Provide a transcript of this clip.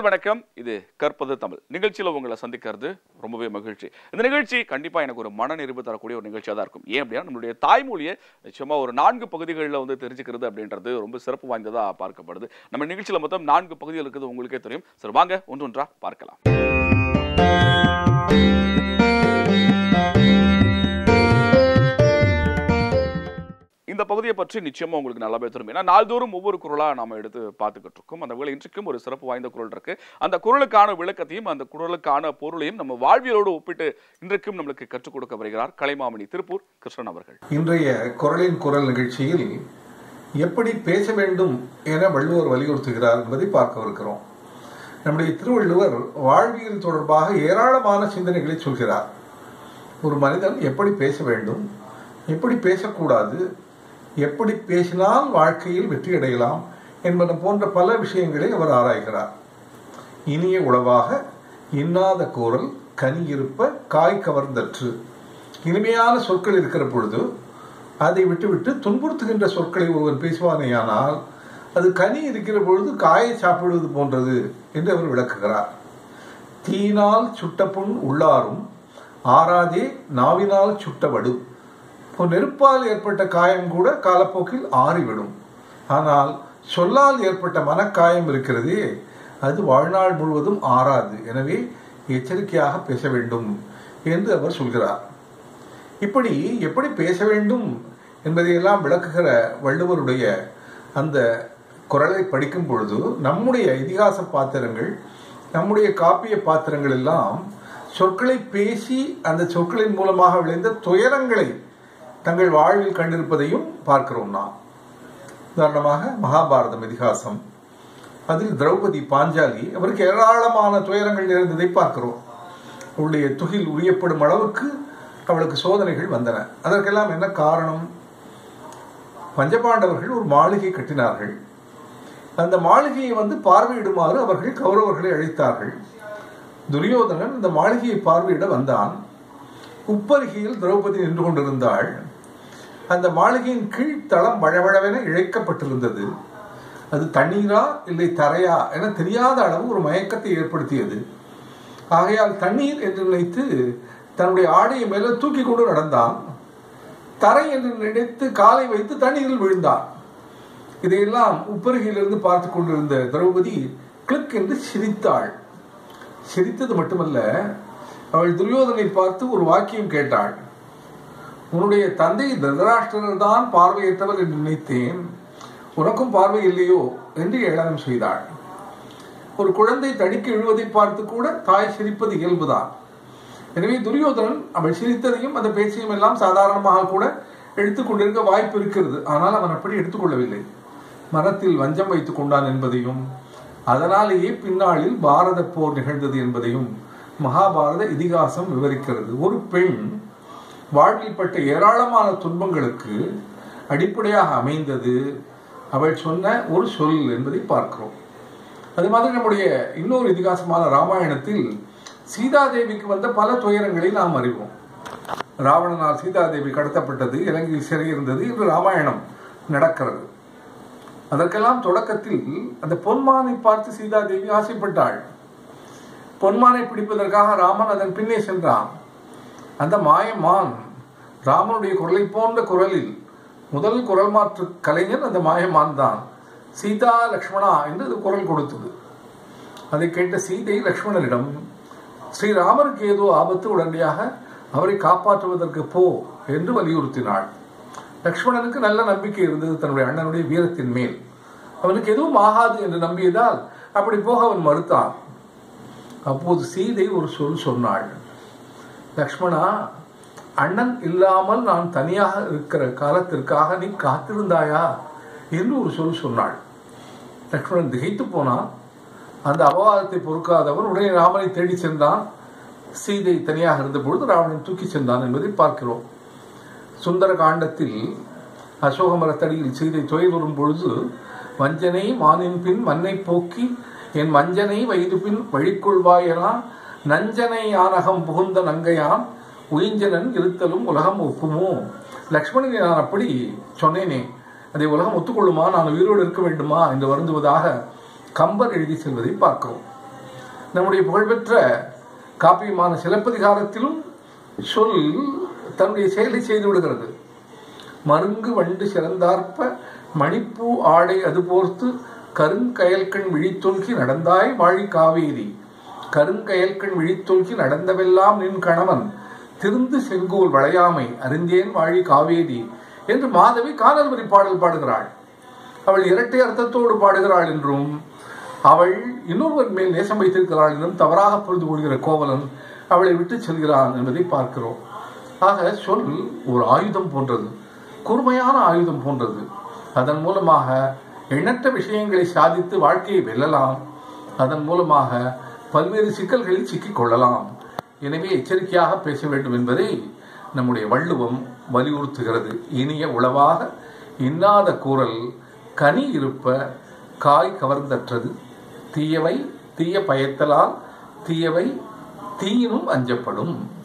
நேர்கள் வணக்கம் இது கற்பது தமிழ் நிகழ்ச்சியில் உங்களை சந்திக்கிறது ரொம்பவே மகிழ்ச்சி இந்த நிகழ்ச்சி கண்டிப்பாக எனக்கு ஒரு மன நிறைவு தரக்கூடிய ஒரு நிகழ்ச்சியாக தான் இருக்கும் ஏன் அப்படின்னா நம்மளுடைய தாய்மொழியை நிச்சயமா ஒரு நான்கு பகுதிகளில் வந்து தெரிஞ்சுக்கிறது அப்படின்றது ரொம்ப சிறப்பு வாய்ந்ததாக பார்க்கப்படுது நம்ம நிகழ்ச்சியில் மொத்தம் நான்கு பகுதிகள் இருக்குது உங்களுக்கே தெரியும் சரி வாங்க ஒன்றொன்றா பார்க்கலாம் இந்த பகுதியை பற்றி நிச்சயமா உங்களுக்கு நல்லாவே தெரியும் ஏன்னா நாள்தோறும் ஒவ்வொரு குரலா நாம எடுத்து பார்த்துக்கிட்டு இருக்கோம் அந்த வகையில் இன்றைக்கும் ஒரு சிறப்பு வாய்ந்த குரல் இருக்கு அந்த குரலுக்கான விளக்கத்தையும் அந்த குரலுக்கான பொருளையும் நம்ம வாழ்வியலோடு ஒப்பிட்டு இன்றைக்கும் நம்மளுக்கு கற்றுக் கொடுக்க வருகிறார் கலைமாமணி திருப்பூர் கிருஷ்ணன் அவர்கள் இன்றைய குரலின் குரல் நிகழ்ச்சியில் எப்படி பேச வேண்டும் என வள்ளுவர் வலியுறுத்துகிறார் என்பதை பார்க்கவிருக்கிறோம் நம்முடைய திருவள்ளுவர் வாழ்வியல் தொடர்பாக ஏராளமான சிந்தனைகளை சொல்கிறார் ஒரு மனிதன் எப்படி பேச வேண்டும் எப்படி பேசக்கூடாது எப்படி பேசினால் வாழ்க்கையில் வெற்றி அடையலாம் என்பன போன்ற பல விஷயங்களை அவர் ஆராய்கிறார் இனிய உளவாக இன்னாத கூறல் கனி இருப்ப காய் கவர்ந்தற்று இனிமையான சொற்கள் இருக்கிற பொழுது அதை விட்டுவிட்டு துன்புறுத்துகின்ற சொற்களை ஒருவர் பேசுவானேயானால் அது கனி இருக்கிற பொழுது காயை சாப்பிடுவது போன்றது என்று அவர் விளக்குகிறார் தீயினால் சுட்ட புண் உள்ளாரும் ஆறாதே நாவினால் சுட்ட வடு இப்போ நெருப்பால் ஏற்பட்ட காயம் கூட காலப்போக்கில் ஆறிவிடும் ஆனால் சொல்லால் ஏற்பட்ட மனக்காயம் இருக்கிறதே அது வாழ்நாள் முழுவதும் ஆறாது எனவே எச்சரிக்கையாக பேச வேண்டும் என்று அவர் சொல்கிறார் இப்படி எப்படி பேச வேண்டும் என்பதையெல்லாம் விளக்குகிற வள்ளுவருடைய அந்த குரலை படிக்கும் பொழுது நம்முடைய இதிகாச பாத்திரங்கள் நம்முடைய காப்பிய பாத்திரங்கள் எல்லாம் சொற்களை பேசி அந்த சொற்களின் மூலமாக விளைந்த துயரங்களை தங்கள் வாழ்வில் கண்டிருப்பதையும் பார்க்கிறோம் நாம் உதாரணமாக மகாபாரதம் இதிகாசம் அதில் திரௌபதி பாஞ்சாலி அவருக்கு ஏராளமான துயரங்கள் நிறைந்ததை பார்க்கிறோம் அவளுடைய துகில் உரியப்படும் அளவுக்கு அவளுக்கு சோதனைகள் வந்தன அதற்கெல்லாம் என்ன காரணம் பஞ்சபாண்டவர்கள் ஒரு மாளிகை கட்டினார்கள் அந்த மாளிகையை வந்து பார்வையிடுமாறு அவர்கள் கௌரவர்களை அழைத்தார்கள் துரியோதனன் இந்த மாளிகையை பார்வையிட வந்தான் உப்பருகியில் திரௌபதி நின்று கொண்டிருந்தாள் அந்த மாளிகையின் கீழ் தளம் வழவழவென இழைக்கப்பட்டிருந்தது அது தண்ணீரா இல்லை தரையா என தெரியாத அளவு ஒரு மயக்கத்தை ஏற்படுத்தியது ஆகையால் தண்ணீர் என்று நினைத்து தன்னுடைய ஆடையை மேல தூக்கி கொண்டு நடந்தான் தரை என்று நினைத்து காலை வைத்து தண்ணீரில் விழுந்தான் இதையெல்லாம் உப்பருகையிலிருந்து பார்த்து கொண்டிருந்த திரௌபதி கிளிக் என்று சிரித்தாள் சிரித்தது மட்டுமல்ல அவள் துரியோதனை பார்த்து ஒரு வாக்கியம் கேட்டாள் உன்னுடைய தந்தை திருதராஷ்டிரர் தான் பார்வையற்றவர் என்று நினைத்தேன் உனக்கும் பார்வை இல்லையோ என்று ஏளனம் செய்தாள் ஒரு குழந்தை தடிக்க விழுவதை பார்த்து கூட தாய் சிரிப்பது இயல்புதான் எனவே துரியோதனன் அவள் சிரித்ததையும் அந்த பேச்சையும் எல்லாம் சாதாரணமாக கூட எடுத்துக்கொண்டிருக்க வாய்ப்பு இருக்கிறது ஆனால் அவன் அப்படி எடுத்துக்கொள்ளவில்லை மனத்தில் வஞ்சம் வைத்துக் கொண்டான் என்பதையும் அதனாலேயே பின்னாளில் பாரத போர் நிகழ்ந்தது என்பதையும் மகாபாரத இதிகாசம் விவரிக்கிறது ஒரு பெண் வாழ்வில் பட்ட ஏராளமான துன்பங்களுக்கு அடிப்படையாக அமைந்தது அவள் சொன்ன ஒரு சொல் என்பதை பார்க்கிறோம் அது மாதிரி நம்முடைய இன்னொரு இதிகாசமான ராமாயணத்தில் சீதாதேவிக்கு வந்த பல துயரங்களை நாம் அறிவோம் ராவணனால் சீதாதேவி கடத்தப்பட்டது இலங்கையில் சிறை இருந்தது என்று ராமாயணம் நடக்கிறது அதற்கெல்லாம் தொடக்கத்தில் அந்த பொன்மானை பார்த்து சீதாதேவி ஆசைப்பட்டாள் பொன்மானை பிடிப்பதற்காக ராமன் அதன் பின்னே சென்றான் அந்த மாயமான் ராமனுடைய குரலை போன்ற குரலில் முதல் குரல் மாற்று கலைஞர் அந்த மாயமான் தான் சீதா லக்ஷ்மணா என்று அது குரல் கொடுத்தது அதை கேட்ட சீதை லக்ஷ்மணரிடம் ஸ்ரீராமருக்கு ஏதோ ஆபத்து உடனடியாக அவரை காப்பாற்றுவதற்கு போ என்று வலியுறுத்தினாள் லக்ஷ்மணனுக்கு நல்ல நம்பிக்கை இருந்தது தன்னுடைய அண்ணனுடைய வீரத்தின் மேல் அவனுக்கு எதுவும் ஆகாது என்று நம்பியதால் அப்படி போக அவன் மறுத்தான் அப்போது சீதை ஒரு சொல் சொன்னாள் லக்ஷ்மணா அண்ணன் இல்லாமல் நான் தனியாக இருக்கிற காலத்திற்காக நீ காத்திருந்தாயா என்று ஒரு சொல் சொன்னாள் லக்ஷ்மணன் திகைத்து போனான் அந்த அபவாதத்தை பொறுக்காதவன் உடனே ராமனை தேடி சென்றான் சீதை தனியாக இருந்த பொழுது ராவணன் தூக்கி சென்றான் என்பதை பார்க்கிறோம் சுந்தர காண்டத்தில் அசோக மரத்தடியில் சீதை துயலுறும் பொழுது வஞ்சனை மானின் பின் மண்ணை போக்கி என் மஞ்சனை வயது பின் வழிக்கொள்வாயெல்லாம் நஞ்சனை ஆனகம் புகுந்த நங்கையான் உயிஞ்சனன் இருத்தலும் உலகம் ஒப்புமோ லக்ஷ்மணனை நான் அப்படி சொன்னேனே அதை உலகம் ஒத்துக்கொள்ளுமா நான் உயிரோடு இருக்க வேண்டுமா என்று வருந்துவதாக கம்பர் எழுதி செல்வதை பார்க்கிறோம் நம்முடைய புகழ்பெற்ற காப்பியமான சிலப்பதிகாரத்திலும் சொல் தன்னுடைய செயலை செய்து விடுகிறது மருங்கு வண்டு சிறந்தார்ப்ப மணிப்பூ ஆடை அது போர்த்து கருங்கயல்கண் விழித்தொல்கி நடந்தாய் வாழி காவேரி கருங்கயல்கண் விழித்தொல்கி நடந்தவெல்லாம் நின் கணவன் திருந்து செங்கோல் வளையாமை அறிந்தேன் வாழி காவேரி என்று மாதவி காதல் வரி பாடல் பாடுகிறாள் அவள் இரட்டை அர்த்தத்தோடு பாடுகிறாள் என்றும் அவள் இன்னொருவன் மேல் நேசம் வைத்திருக்கிறாள் என்றும் தவறாக புரிந்து கொள்கிற கோவலன் அவளை விட்டு செல்கிறான் என்பதை பார்க்கிறோம் ஆக சொல் ஒரு ஆயுதம் போன்றது கூர்மையான ஆயுதம் போன்றது அதன் மூலமாக எண்ணற்ற விஷயங்களை சாதித்து வாழ்க்கையை வெல்லலாம் அதன் மூலமாக பல்வேறு சிக்கல்களில் சிக்கிக் கொள்ளலாம் எனவே எச்சரிக்கையாக பேச வேண்டும் என்பதை நம்முடைய வள்ளுவம் வலியுறுத்துகிறது இனிய உளவாக இன்னாத கூறல் கனி இருப்ப காய் கவர்ந்தற்றது தீயவை தீய பயத்தலால் தீயவை தீயினும் அஞ்சப்படும்